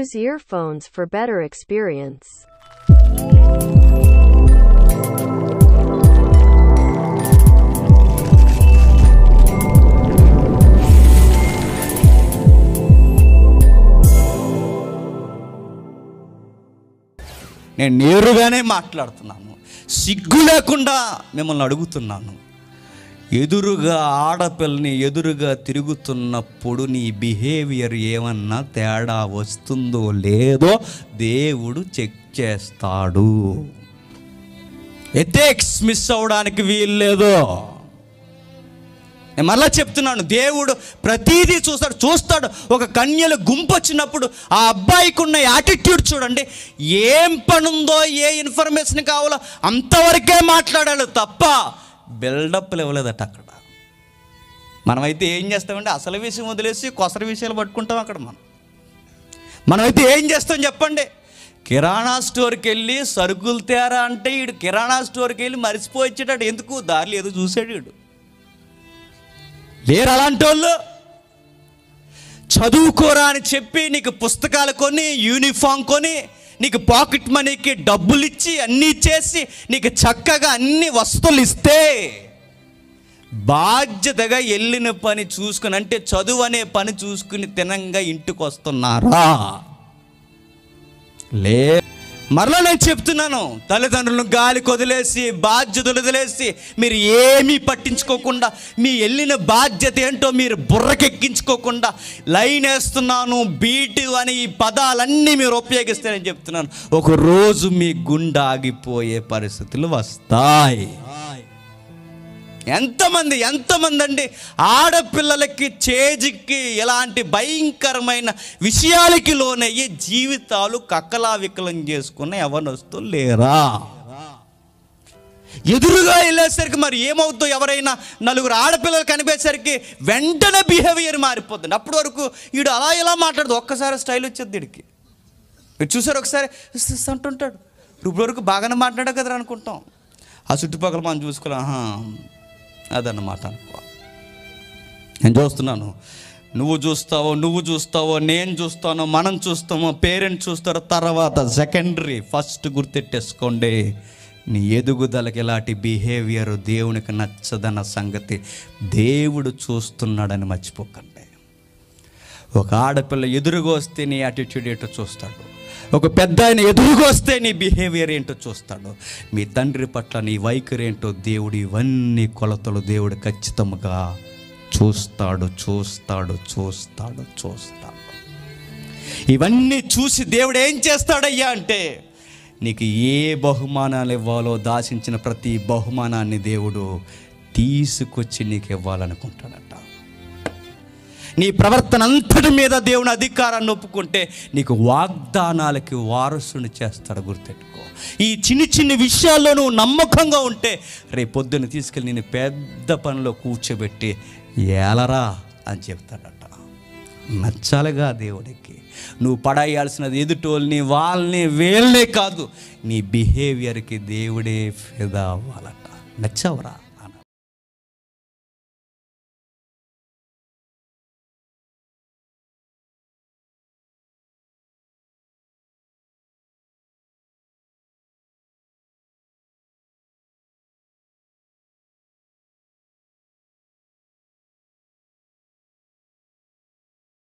Use earphones for better experience. నేను నేరుగానే మాట్లాడుతున్నాను సిగ్గు లేకుండా మిమ్మల్ని అడుగుతున్నాను ఎదురుగా ఆడపిల్లని ఎదురుగా తిరుగుతున్నప్పుడు నీ బిహేవియర్ ఏమన్నా తేడా వస్తుందో లేదో దేవుడు చెక్ చేస్తాడు ఎథిక్స్ మిస్ అవడానికి వీల్లేదు నేను మరలా చెప్తున్నాను దేవుడు ప్రతీదీ చూస్తాడు చూస్తాడు ఒక కన్యల గుంపు వచ్చినప్పుడు ఆ అబ్బాయికి ఉన్న యాటిట్యూడ్ చూడండి ఏం పనుందో ఏ ఇన్ఫర్మేషన్ కావాలో అంతవరకే మాట్లాడాడు తప్ప బిల్డప్లు ఇవ్వలేదట అక్కడ మనమైతే ఏం చేస్తామంటే అసలు విషయం వదిలేసి కొసర విషయాలు పట్టుకుంటాం అక్కడ మనం మనమైతే ఏం చేస్తాం చెప్పండి కిరాణా స్టోర్కి వెళ్ళి సరుకులు తేరా అంటే ఈడు కిరాణా స్టోర్కి వెళ్ళి మరిచిపోయి వచ్చేటాడు ఎందుకు దారిలో ఏదో చూసాడు ఈడు లేరు అలాంటి వాళ్ళు చదువుకోరా అని చెప్పి నీకు పుస్తకాలు కొని యూనిఫామ్ కొని నీకు పాకెట్ మనీకి డబ్బులు ఇచ్చి అన్నీ చేసి నీకు చక్కగా అన్ని వస్తువులు ఇస్తే బాధ్యతగా వెళ్ళిన పని చూసుకుని అంటే చదువు అనే పని చూసుకుని తినంగా ఇంటికి వస్తున్నారా లే మరలా నేను చెప్తున్నాను తల్లిదండ్రులను గాలి కొదిలేసి బాధ్యతలు వదిలేసి మీరు ఏమీ పట్టించుకోకుండా మీ వెళ్ళిన బాధ్యత ఏంటో మీరు బుర్రకెక్కించుకోకుండా లైన్ వేస్తున్నాను బీటు అని ఈ పదాలన్నీ మీరు ఉపయోగిస్తే నేను చెప్తున్నాను ఒక రోజు మీ గుండె ఆగిపోయే పరిస్థితులు వస్తాయి ఎంతమంది ఎంతమంది అండి ఆడపిల్లలకి చేజికి ఇలాంటి భయంకరమైన విషయాలకి లోనయ్యి జీవితాలు కక్కలావికలం చేసుకున్న ఎవరొస్తూ లేరా ఎదురుగా వెళ్ళేసరికి మరి ఏమవుతుందో ఎవరైనా నలుగురు ఆడపిల్లలు కనిపేసరికి వెంటనే బిహేవియర్ మారిపోతుంది అప్పటి వరకు వీడు అలా ఇలా మాట్లాడదు ఒక్కసారి స్టైల్ వచ్చేది వీడికి మీరు చూసారు ఒకసారి "ఇస్ ఇస్" అంటుంటాడు ఇప్పుడు వరకు బాగానే మాట్లాడా కదా అనుకుంటాం ఆ చుట్టుపక్కల మనం చూసుకోలే ఆహా అదన్నమాట అనుకో నేను చూస్తున్నాను నువ్వు చూస్తావో నువ్వు చూస్తావో నేను చూస్తానో మనం చూస్తామో పేరెంట్స్ చూస్తారో తర్వాత సెకండరీ ఫస్ట్ గుర్తెట్టేసుకోండి నీ ఎదుగుదలకి ఎలాంటి బిహేవియర్ దేవునికి నచ్చదన్న సంగతి దేవుడు చూస్తున్నాడని మర్చిపోకండి ఒక ఆడపిల్ల ఎదురుగా వస్తే నీ యాటిట్యూడ్ ఏంటో చూస్తాడు ఒక పెద్ద ఆయన ఎదురుగా వస్తే నీ బిహేవియర్ ఏంటో చూస్తాడు మీ తండ్రి పట్ల నీ వైఖరి ఏంటో దేవుడు ఇవన్నీ కొలతలు దేవుడు ఖచ్చితంగా చూస్తాడు చూస్తాడు చూస్తాడు చూస్తాడు ఇవన్నీ చూసి దేవుడు ఏం చేస్తాడయ్యా అంటే నీకు ఏ బహుమానాలు ఇవ్వాలో దాచించిన ప్రతి బహుమానాన్ని దేవుడు తీసుకొచ్చి నీకు ఇవ్వాలనుకుంటాడట నీ ప్రవర్తన అంతటి మీద దేవుని అధికారాన్ని ఒప్పుకుంటే నీకు వాగ్దానాలకి వారసుని చేస్తాడు గుర్తెట్టుకో ఈ చిన్ని చిన్ని విషయాల్లో నువ్వు నమ్మకంగా ఉంటే రేపు పొద్దున్న తీసుకెళ్ళి నేను పెద్ద పనిలో కూర్చోబెట్టి ఏలరా అని చెప్తాడట నచ్చాలిగా దేవుడికి నువ్వు పడేయాల్సినది ఎదుటోళ్ళని వాళ్ళని వీళ్ళనే కాదు నీ బిహేవియర్కి దేవుడే ఫిదా అవ్వాలట నచ్చావురా